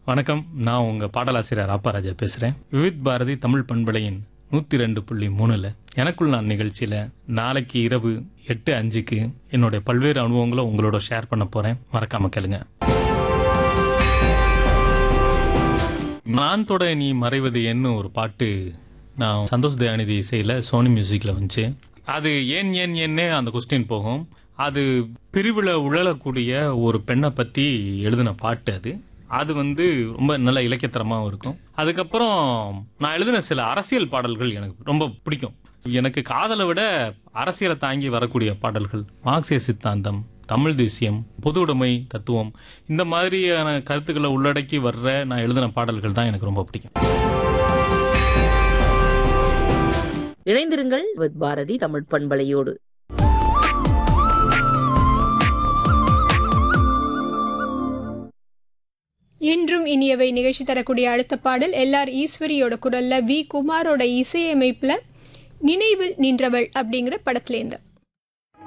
வணக்கம் நான் உங்க பாடலாசிரியர் ராப்பாராஜா பேசுறேன் விவித் பாரதி தமிழ் பண்பலையின் நூத்தி ரெண்டு புள்ளி மூணுல எனக்குள் நான் நிகழ்ச்சியில நாளைக்கு இரவு எட்டு அஞ்சுக்கு என்னுடைய பல்வேறு அனுபவங்களை உங்களோட ஷேர் பண்ண போறேன் மறக்காம கேளுங்க நான் தொட நீ மறைவது என்ன ஒரு பாட்டு நான் சந்தோஷ் தயாநிதி இசையில் சோனி மியூசிக்கில் வந்துச்சு அது ஏன் ஏன் ஏன்னே அந்த கொஸ்டின் போகும் அது பிரிவில் உழலக்கூடிய ஒரு பெண்ணை பற்றி எழுதின பாட்டு அது அது வந்து ரொம்ப நல்ல இலக்கியத்தரமாகவும் இருக்கும் அதுக்கப்புறம் நான் எழுதின சில அரசியல் பாடல்கள் எனக்கு ரொம்ப பிடிக்கும் எனக்கு காதலை விட அரசியலை தாங்கி வரக்கூடிய பாடல்கள் மார்க்சிய சித்தாந்தம் தமிழ் தேசியம் பொது உடைமை தத்துவம் இந்த மாதிரியான கருத்துக்களை உள்ளடக்கி வர்ற நான் எழுதின பாடல்கள் தான் எனக்கு ரொம்ப பிடிக்கும் இணைந்திருங்கள் வித் பாரதி தமிழ் பண்பலையோடு என்றும் இனியவை நிகழ்ச்சி தரக்கூடிய அடுத்த பாடல் எல்ஆர் ஈஸ்வரியோட குரல்ல வி குமாரோட இசையமைப்புல நினைவில் நின்றவள் அப்படிங்கிற படத்துலேருந்து